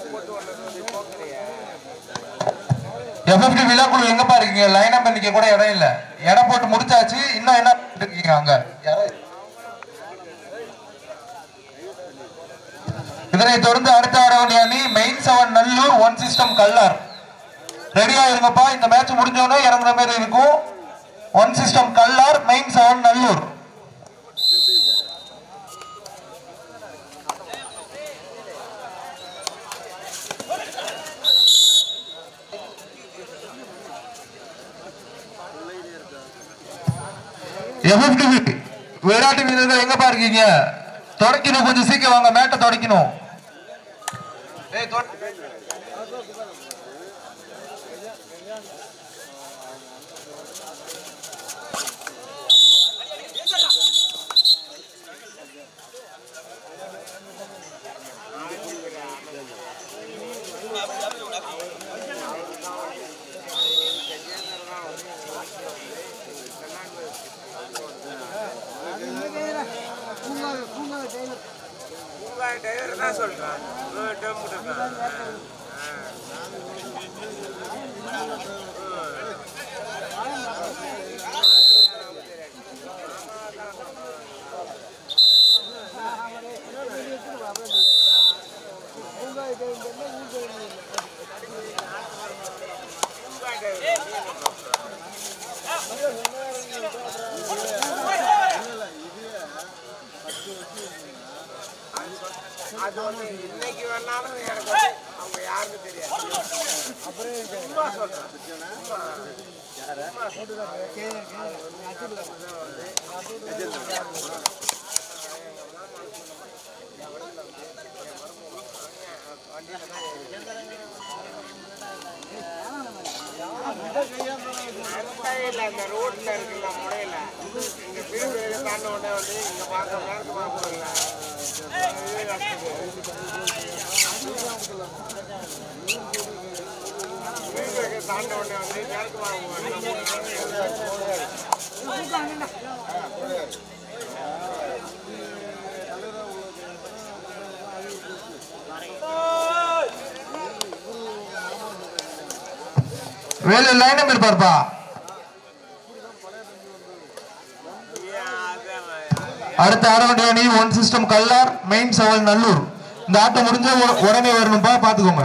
FFT விழாக்குழு எங்கப்பா இருக்கீங்க line up பண்ணிக்க கூட இடம் இல்ல இடம் போட்டு முடிச்சாச்சு இன்னும் என்ன பண்ணிட்டு இருக்கீங்க அங்க யாரோ- இதனை தொடர்ந்து அடுத்த ஆடவணி அணி main seven Nallur one system Kallar ரெடியா இருங்கப்பா இந்த மேட்ச் முடிஞ்சோடனே இறங்குற மாதிரி இருக்கும் one system Kallar main seven Nallur FFT விளையாட்டு வீரர்கள் எங்கப்பா இருக்கீங்க தொடக்கணும் கொஞ்சம் சீக்கிரம் வாங்க மேட்டை தொடக்கணும் ஏய், தொட- டிரைவர் தான் சொல்றான் டேம் இருக்கான் அது வந்து இன்னைக்கு வேணாலும் எனக்கு வந்து அவங்க யாருன்னு தெரியாது சும்மா சொல்றேன் சும்மா. அந்தாயில அந்த ரோட்ல இருக்குல்ல முனையில இங்க பிரிவு தாண்ட உடனே வந்து இங்க பார்க்க மேற்கு பார்க்கல பிரிவு தாண்ட உடனே வந்து மேற்கு பார்க்க வேலு லைன் நம்பர் இருப்பாருப்பா அடுத்த ஆடவண்டி அணி one system Kallar main seven Nallur இந்த ஆட்டம் முடிஞ்ச உ- உடனே வரணும்ப்பா பாத்துக்கோங்க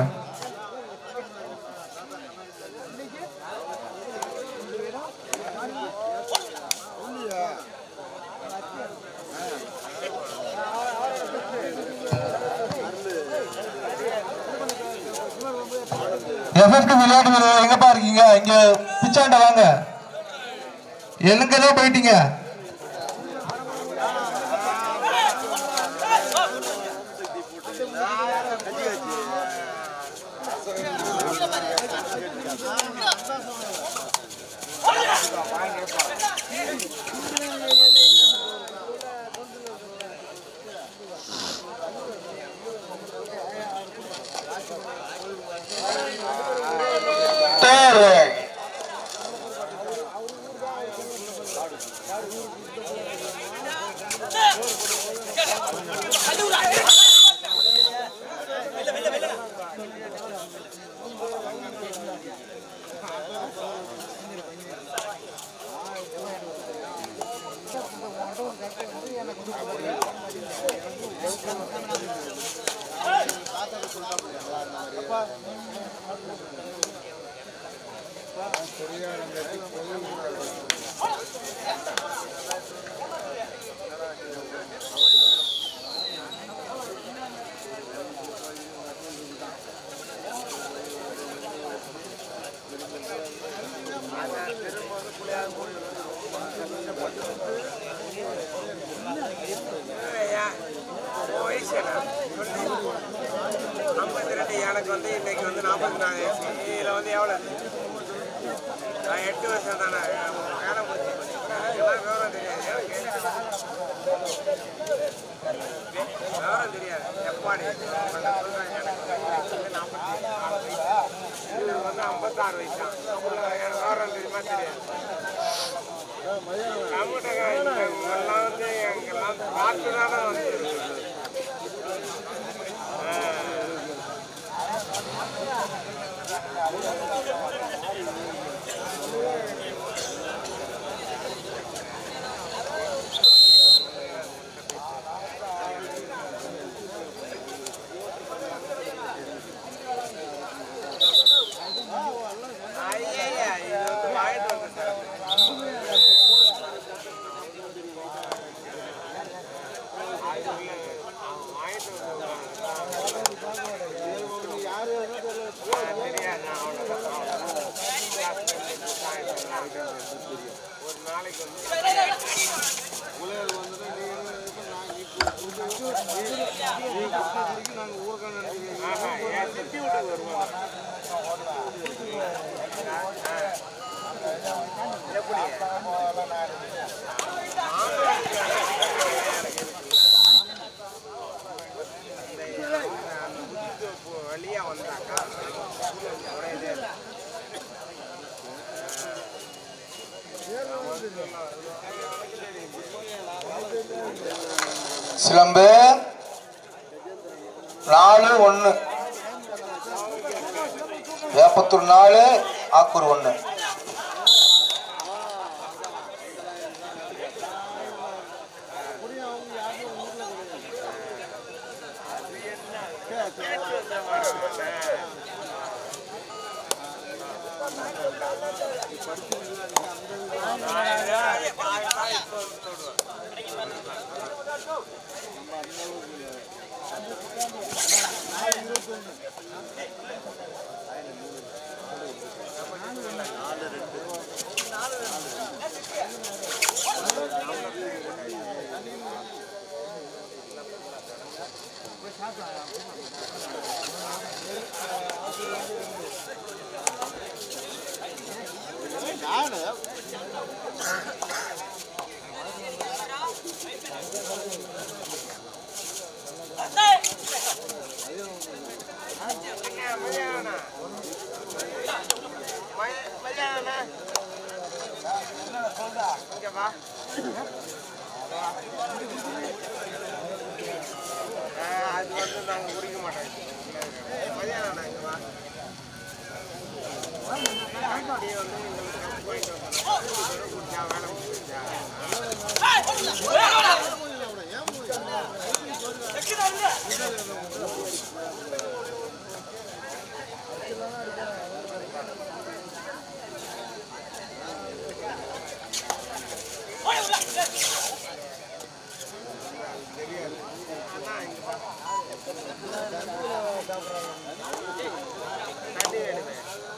எஃப்எஃப்டி விளையாட்டு வீரர் எங்கப்பா இருக்கீங்க இங்க பிச்சாண்ட வாங்க எலுங்கதோ போயிட்டீங்க தேர்வு வயசு ஐம்பத்தி ரெண்டு எனக்கு வந்து இன்னைக்கு வந்து நாற்பத்தி நாலு வயசு இதில் வந்து எவ்வளோ நான் எட்டு வருஷம் தானே வேலை முடிச்சு எல்லாம் விவரம் தெரியாது எனக்கு விவரம் தெரியாது எப்பாடி சொல்கிறேன் எனக்கு வந்து நாற்பத்தி நாலு வயசு இவருக்கு வந்து ஐம்பத்தாறு வயசு தான் எனக்கு விவரம் தெரியுமா தெரியாது கம்ப்யூட்டர் இங்கெல்லாம் வந்து எங்கெல்லாம் பார்த்து தானே வந்து நாளைக்கு வந்து ஆஹா, என் சித்தி வீட்டுக்கு வருவாங்க எப்படி வழியா வந்தாக்கா உடனே இதே சிலம்பு நாலு ஒன்று வேப்பத்தூர் நாலு ஆக்கூர் ஒன்று இங்க வா ஆ, அது வந்து நாங்க குடிக்க மாட்டோம் மதியானம் இங்க வா வண்டி வந்து எங்களுக்கு போயிட்டு வந்தோம் குடிச்சா வேலை முடிஞ்சா அண்ணா இங்க வா தண்ணி வேணுமே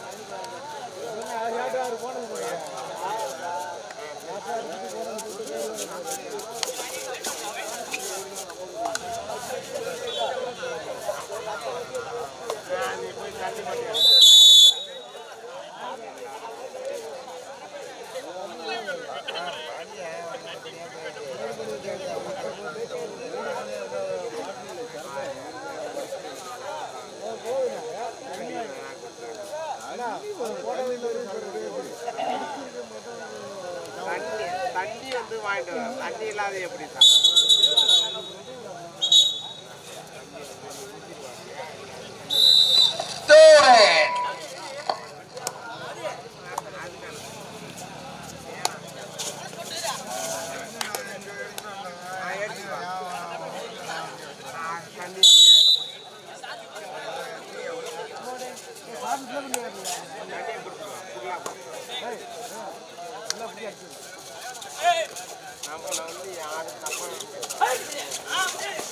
ஆ, நீ போய் தண்ணி மட்டும் எடு. தண்ணி தண்ணி வந்து வாங்கிட்டு வர தண்ணி இல்லாத எப்படி சாப்பிடுறது Third. ஆ, எடுத்துட்டு வா. ஆ, தண்ணி போய் அதுல போடு. தண்ணியை குடிச்சு வா, ஃபுல்லா குடி. நம்மள வந்து யாரும் தப்பா நினைக்க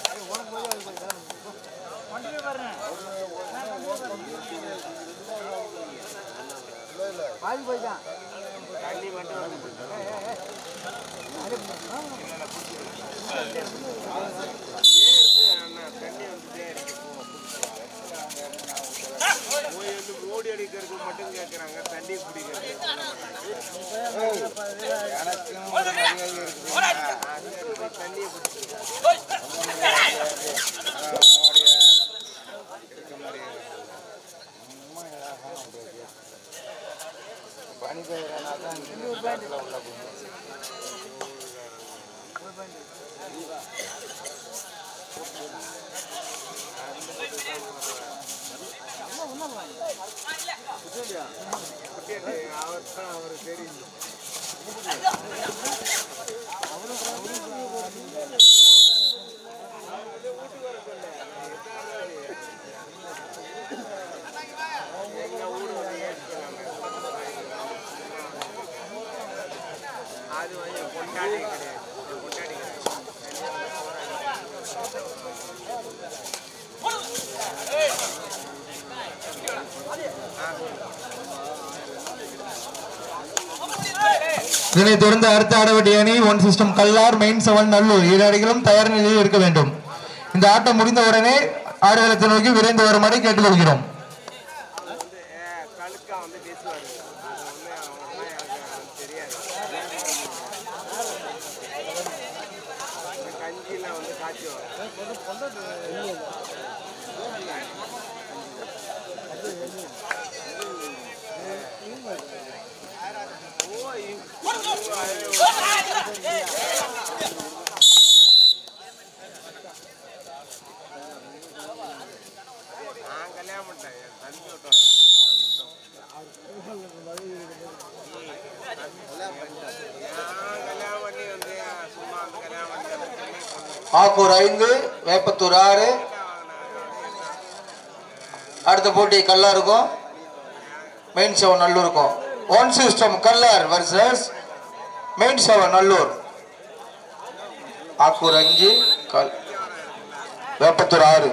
தண்ணி மட்டும் வந்து இருக்கு அண்ணா தண்ணி வந்துட்டே இருக்கு போய் வந்து ஓடி அடிக்கிறதுக்கு மட்டும் கேட்குறாங்க தண்ணி குடிக்கிறது தண்ணியை குடிச்சு அவர் தான் அவர் தெரியும் எங்க ஊர் வந்து ஏற்றுக்கிறாங்க அது வந்து கொண்டாடி கிடையாது கொண்டாடி கிடையாது இதனைத் தொடர்ந்து அடுத்த ஆடவட்டி அணி one system Kallar main seven Nallur இரு அணிகளும் தயார் நிலையில் இருக்க வேண்டும் இந்த ஆட்டம் முடிந்தவுடனே ஆடுகளத்தை நோக்கி விரைந்து வருமாறு கேட்டுக்கொள்கிறோம் வந்து அஹ், கழுக்கா வந்து பேசுவார் அது வந்து அவங்களாம் எனக்கு தெரியாது இந்த கஞ்சியில் வந்து காய்ச்சுவாங்க நான் கல்யாணம் பண்ணிட்டேன் என் தம்பி விட்டோம் நான் கல்யாணம் பண்ணி வந்து சும்மா அந்த கல்யாணம் பண்ணி அந்த சென்னை பொண்ணு ஆக்கூர் ஐந்து வேப்பத்தூர் ஆறு அடுத்த போட்டி கல்லாருக்கும் மெயின் செவன் நல்லூருக்கும் one system Kallar versus main seven Nallur Akkur அஞ்சு கல் வேப்பத்தூர் ஆறு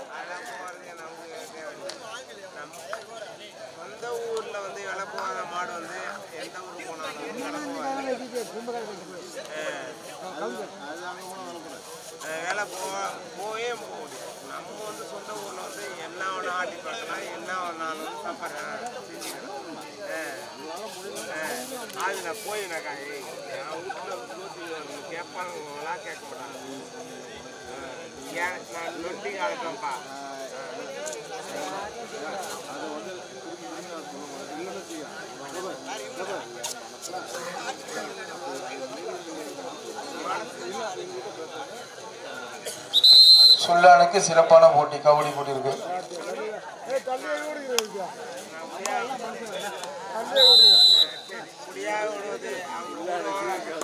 சொந்த ஊர்ல வந்து விலை போகாத மாடு வந்து எந்த ஊருக்கு போனாலும் விலை போகாது அஹ் வேலை போக போயே போக முடியாது நம்ம வந்து சொந்த ஊர்ல வந்து என்ன ஒன்று ஆட்டி பார்க்கலாம் என்ன ஒன்றாலும் சாப்பாடு செஞ்சுக்கலாம் அது நான் போயினாக்கா ஏய் என் வீட்டில் நூற்றி கேட்பாங்களா கேட்க மாட்டாங்க அஹ் ஏன் நான் நொட்டி காலத்தப்பா சுல்லானுக்கு சிறப்பான போட்டி கபடி போட்டி இருக்கு முடியாது விடுவது அவங்க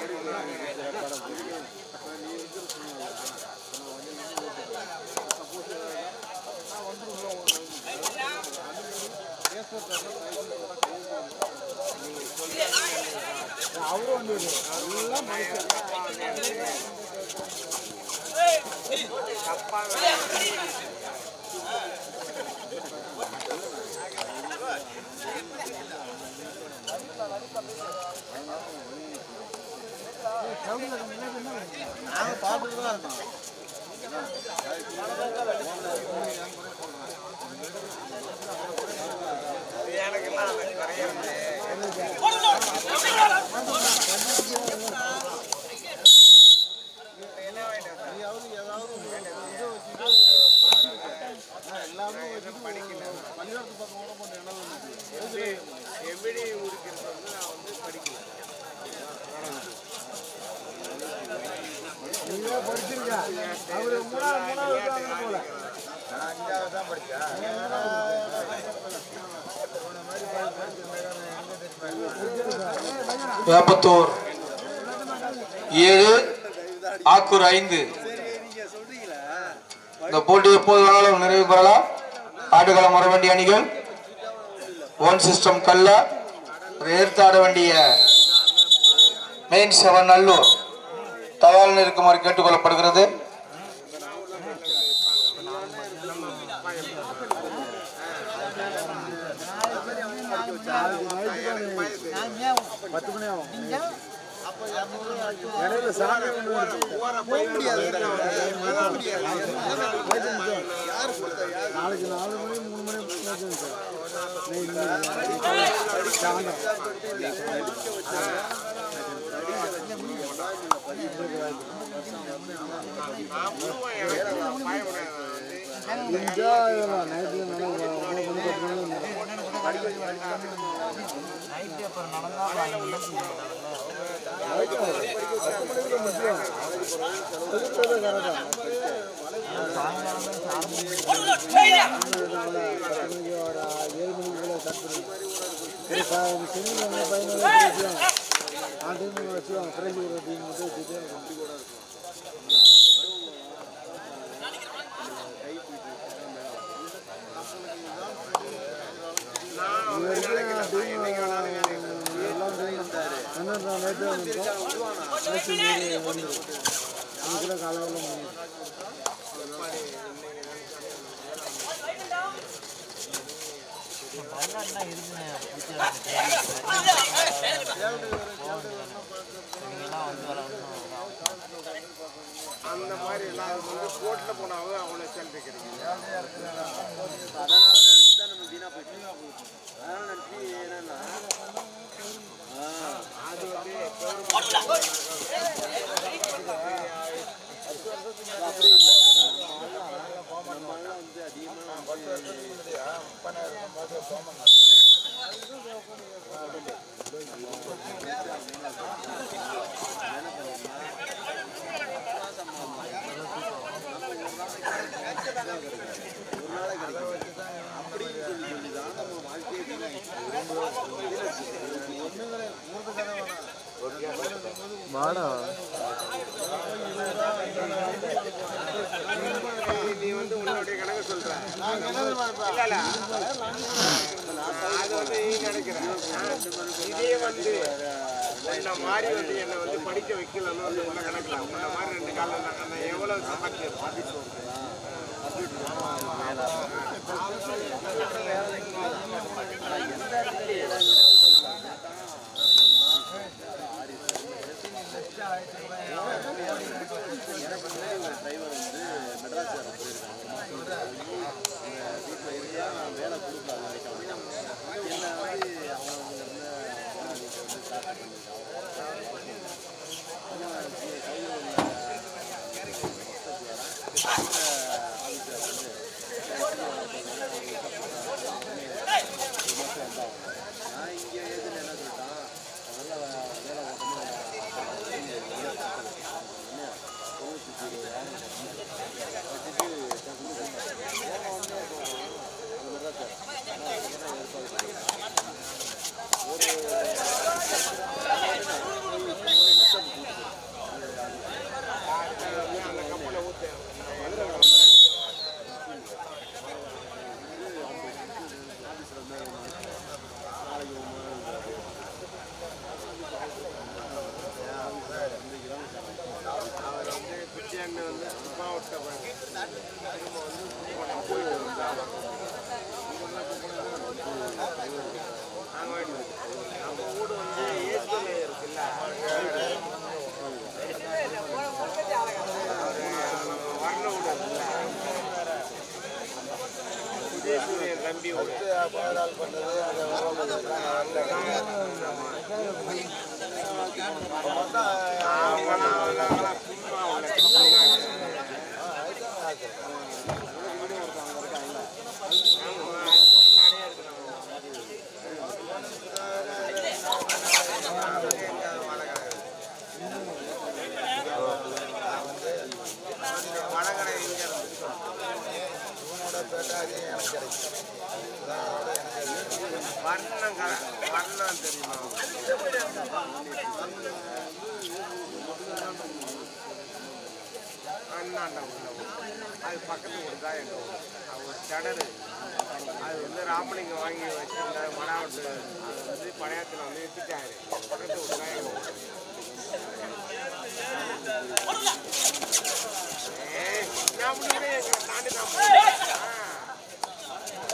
எனக்கெல்லாம் அந்த குறையிறது என்ன வேண்டாம் எப்படி முடிக்கிறது வந்து நான் வந்து படிக்கல வேப்பத்தூர் ஏழு ஆக்கூர் ஐந்து இந்த போட்டி எப்போது வேணாலும் நிறைவு பெறலாம் ஆடுகளம் வர வேண்டிய அணிகள் ஒன் சிஸ்டம் கல்ல அதை எதிர்த்து ஆட வேண்டிய மெயின் செவன் நல்லூர் தயாரில் இருக்குமாறு கேட்டுக்கொள்ளப்படுகிறது பதினாறுனா இருக்குண்ணே மாதிரி எல்லாம் வந்து கோர்ட்டில் போனாவே அவ்வளோ சேலரி கிடைக்கும் அதனால நினைச்சு தான் நம்ம வீணா போயிட்டு அதனால நினைச்சு என்னன்னா அது வந்து அப்படி இல்லை நம்ம எல்லாம் வந்து அதிகமாக ஒரு நாளைக்கு கிடைக்கும் அப்படின்னு சொல்லி சொல்லி தான் நம்ம வாழ்க்கையை வீணாயிடுச்சு நீ வந்து உன்னுடைய கணக்கு சொல்ற இல்ல இல்ல அது வந்து நீ நினைக்கிறேன் இதே வந்து உன்னை மாதிரி வந்து என்னை வந்து படிக்க வைக்கலன்னு வந்து உள்ள கணக்குல உன்னை மாதிரி ரெண்டு காலம் நான் எவ்வளவு சம்பாதிச்சிருப்பேன் எனக்கு முன்னாடி ஒரு டிரைவர் வந்து மெட்ராஸ் வேலை போயிருக்காங்க ஒரு மாதம் வீட்டில் இருந்தால் நான் வேலை கொடுக்கல அது வரைக்கும் என்னை வந்து அவங்க அவங்க இருந்த வீட்டில் வந்து ஸ்டார்ட் நான் இங்கே ஏதுன்னு என்ன சொல்லிட்டான் அதெல்லாம் வேலை அந்த கப்பலை ஊத்து அவர் வந்து பிச்சைன்னு வந்து மாவட்ட திரும்ப வந்து கும்பகோணம் போயிட்டு வந்தாங்க நாங்கள் வேணும் நம்ம வீடு வந்து ஏஸ்கோல இருக்குல்ல அவரு நம்ம வர்ண வீடு இருக்குல்ல உதயசூரியன் தம்பி வீடு அவங்களாம் அவங்களாம் சும்மா உள்ள பின்னாடி. ஆமா, முன்னாடியே இருக்கிறாங்க. அவங்க எங்க வடகரை. வடகரை இங்க இருந்து. வர்ணம் கல- வர்ணம் தெரியுமா அண்ணாண்ட உள்ள ஊர். அது பக்கத்து ஊர் தான் எங்கள் ஊர் அது ஒரு சடரு அது வந்து ராமலிங்கம் வாங்கி வச்சிருந்தாரு மடாவட்டு அது வந்து பழையத்தில் வந்து வித்துட்டாரு பக்கத்து ஊர் தான் எங்கள் ஊர் ஏய், நான் முடியல எங்களை தாண்டி நான் போறேன். ஆ.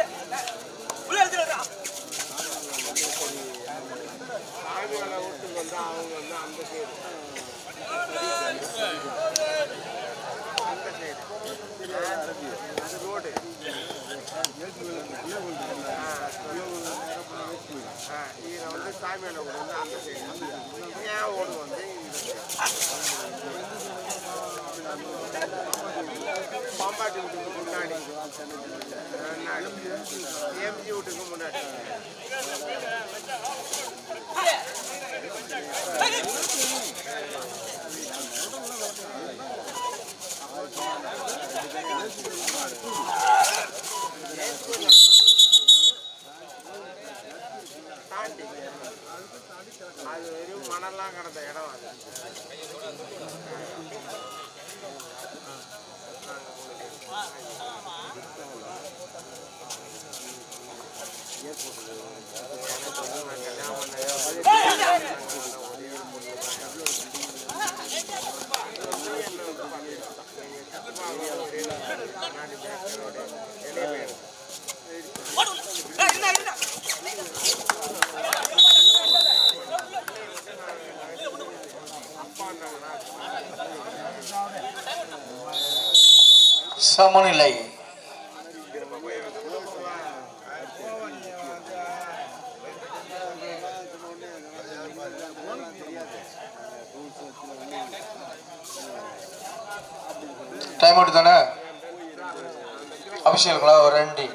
சாமியால வீட்டுக்கு வந்து அவங்க வந்து அந்த சைடு அந்த சைடு அது ரோடு இதில் வந்து சாமியால வீடு வந்து அந்த சைடு ஏன் ஓடு வந்து இந்த சைடு பாம்பாட்டி வீட்டுக்கு முன்னாடி முன்னாடி ஏம்ஜி வீட்டுக்கு முன்னாடி தாண்டி அது வெறும் மணல்லாம் கிடந்த இடம் அது அப்பா சமநிலை டைம் அவுட் தானே அபிஷேகளா ஒரு ரெண்டு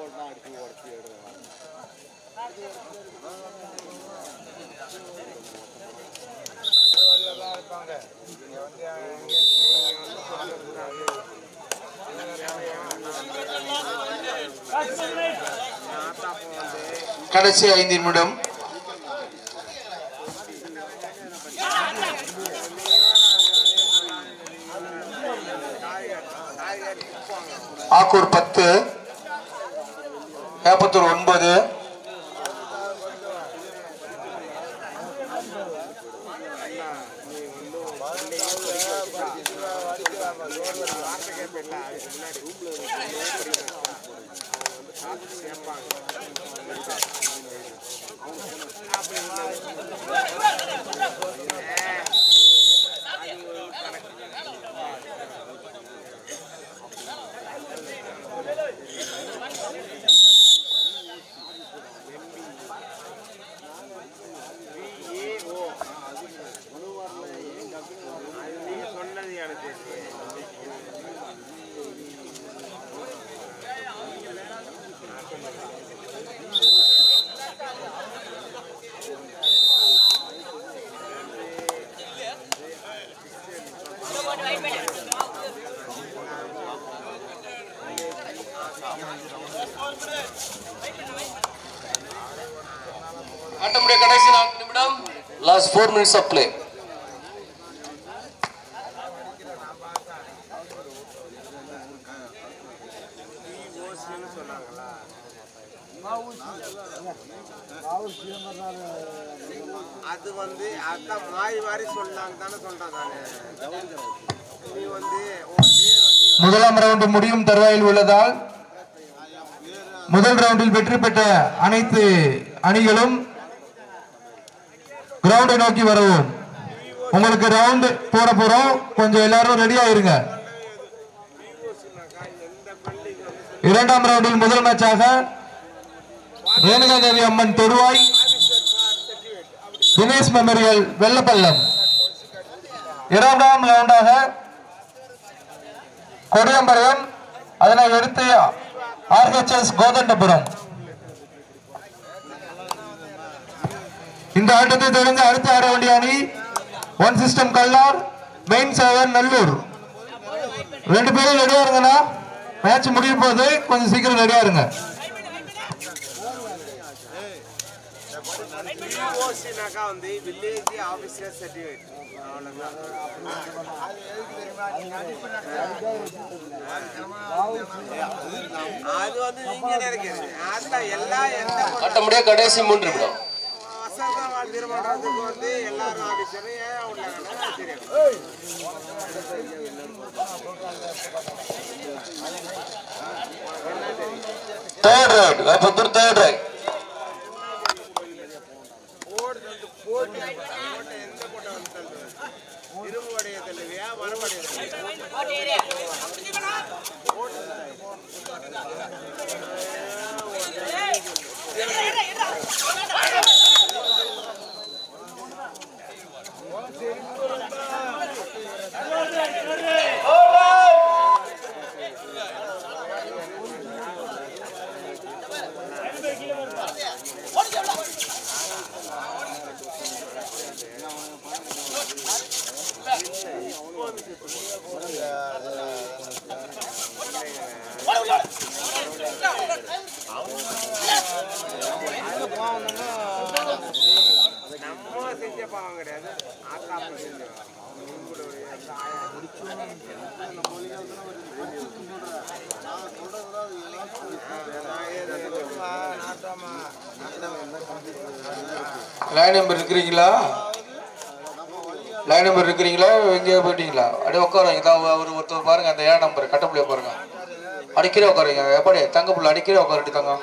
கடைசி ஐந்து நிமிடம் ஆக்கூர் பத்து ஏப்பத்தூர் ஒன்பது நீ சொன்னது எனக்கு தெரியும். ஆட்டமுடைய கடைசி நான்கு நிமிடம் last four minutes of play ஓசின்னு சொன்னாங்களா அது வந்து அதான் மாறி மாறி சொன்னாங்க தானே சொல்றேன் நானு நீ வந்து உன் பேர் வந்து முதலாம் ரவுண்டு முடியும் தருவாயில் உள்ளதால் முதல் ரவுண்டில் வெற்றி பெற்ற அனைத்து அணிகளும் கிரவுண்டை நோக்கி வரவும் உங்களுக்கு ரவுண்டு போட போறோம் கொஞ்சம் எல்லாரும் ரெடியா இருங்க எந்த பள்ளிக்கு வந்து இரண்டாம் ரவுண்டில் முதல் மேட்சாக ரேணுகா தேவி அம்மன் தொடுவாய் தினேஷ் மெமோரியல் வெள்ளப்பள்ளம் இரண்டாம் ரவுண்டாக கொடியம்பரம் அதனை எடுத்து ஆர்ஹெச்எஸ் கோதண்டபுரம் இந்த ஆட்டத்தை தொடர்ந்து அடுத்து ஆட வேண்டிய அணி one system Kallar main seven Nallur ரெண்டு பேரும் ரெடியா இருங்கண்ணா மேட்ச் முடியும் போது கொஞ்சம் சீக்கிரம் ரெடியா இருங்க ஓசினாக்கா வந்து வில்லேஜ் ஆஃபீஸர் சர்டிஃபிகேட் அது வந்து நீங்க நினைக்கிறது அதுதான் எல்லா எந்த ஆட்டமுடைய கடைசி மூன்று நிமிடம் வசந்தவாள் திருமணத்துக்கு வந்து எல்லாரும் ஆஃபீஸரும் ஏன் உள்ளாங்கன்னா தெரியும் third right Veppathur third right போட்டு போட்டு போட்டு எந்த போட்டை வந்து தள்ளுவேன் இரும்பு வடைய தள்ளுவியா மரமடைய தள்ளுவியா நம்ம செஞ்ச பாவம் கிடையாது ஆத்தா அப்பா செஞ்ச பாவம். உங்களுடைய தாயா. லைன் நம்பர் இருக்கிறீங்களா லைன் நம்பர் இருக்கிறீங்களா எங்கேயோ போயிட்டீங்களா அப்படியே உட்காருங்க இதான் அவர் ஒருத்தர் பாருங்க அந்த ஏழாம் நம்பர் கட்டப்புள்ளைய பாருங்க அடிக்கிறே உட்காருங்க எப்படி தங்க புள்ள அடிக்கிறே உட்காரட்டி தங்க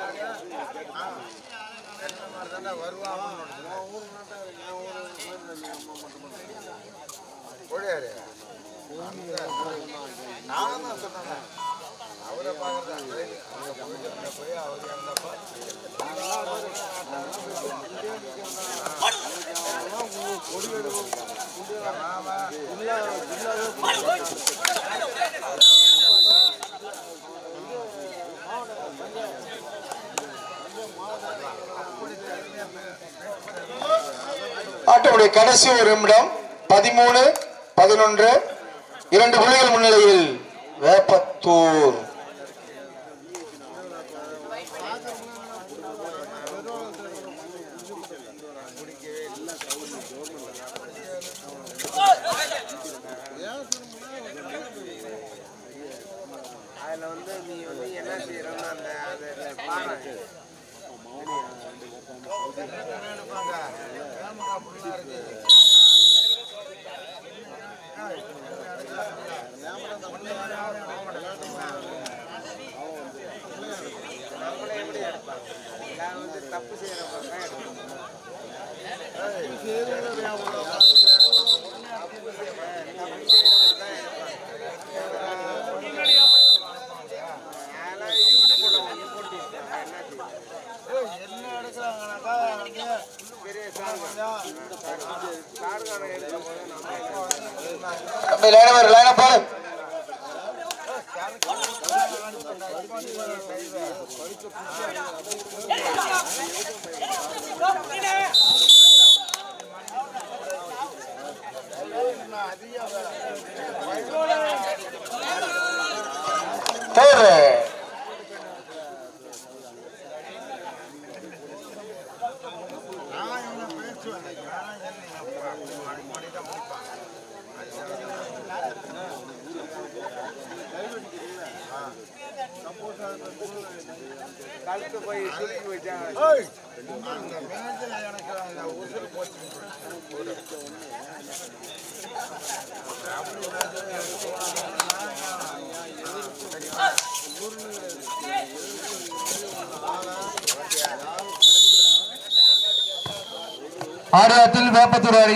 ஆட்டமுடைய கடைசி ஒரு நிமிடம் பதிமூணு பதினொன்று இரண்டு புள்ளிகள் முன்னிலையில் வேப்பத்தூர் அதில் வந்து நீ வந்து என்ன செய்யறோம்னா அந்த அந்த பானை நம்மளே எப்படி எடுப்பாங்க நான் வந்து தப்பு செய்யறவங்க தான் எடுப்பாங்க அதெல்லாம் யூடியூப்ல வந்து போட்டு விட்டாங்க. என்ன செய்ய? பெரிய சார்கான சார்கான எடுக்கும் போது நம்ம என்ன தம்பி லைனவர் லைன போல போடு கழுத்து போய் சுருக்கி வச்சாங்க ஆடுகளத்தில் வேப்பத்தூர் அணி